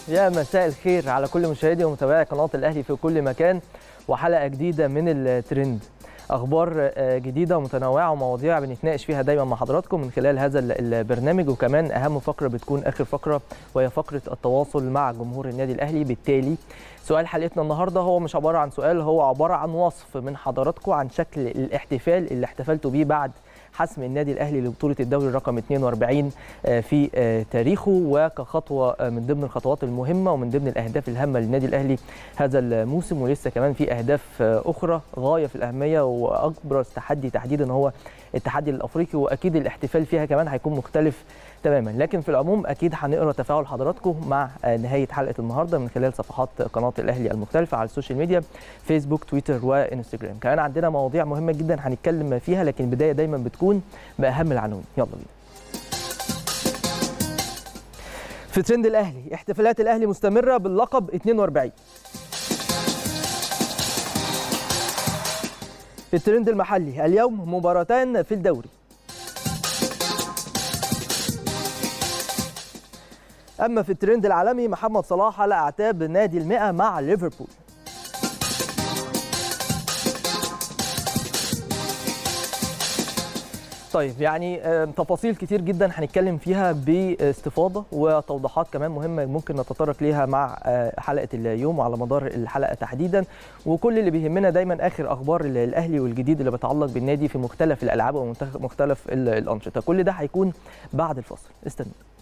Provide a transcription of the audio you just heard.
يا مساء الخير على كل مشاهدي ومتابعي قناه الاهلي في كل مكان وحلقه جديده من الترند اخبار جديده ومتنوعه ومواضيع بنتناقش فيها دايما مع حضراتكم من خلال هذا البرنامج وكمان اهم فقره بتكون اخر فقره وهي فقره التواصل مع جمهور النادي الاهلي بالتالي سؤال حلقتنا النهارده هو مش عباره عن سؤال هو عباره عن وصف من حضراتكم عن شكل الاحتفال اللي احتفلتوا بيه بعد حسم النادي الاهلي لبطوله الدوري رقم 42 في تاريخه وكخطوه من ضمن الخطوات المهمه ومن ضمن الاهداف الهامه للنادي الاهلي هذا الموسم ولسه كمان في اهداف اخرى غايه في الاهميه واكبر تحدي تحديدا هو التحدي الافريقي واكيد الاحتفال فيها كمان هيكون مختلف تماما لكن في العموم اكيد هنقرا تفاعل حضراتكم مع نهايه حلقه النهارده من خلال صفحات قناه الاهلي المختلفه على السوشيال ميديا فيسبوك تويتر وانستجرام كمان عندنا مواضيع مهمه جدا هنتكلم فيها لكن البدايه دايما بتكون باهم العناوين يلا بينا في ترند الاهلي احتفالات الاهلي مستمره باللقب 42 في الترند المحلي اليوم مباراتان في الدوري اما في الترند العالمي محمد صلاح على اعتاب نادي المئة مع ليفربول طيب يعني تفاصيل كتير جدا هنتكلم فيها باستفاضه وتوضيحات كمان مهمه ممكن نتطرق ليها مع حلقه اليوم وعلى مدار الحلقه تحديدا وكل اللي بيهمنا دايما اخر اخبار الاهلي والجديد اللي بيتعلق بالنادي في مختلف الالعاب ومختلف الانشطه كل ده هيكون بعد الفاصل استنوا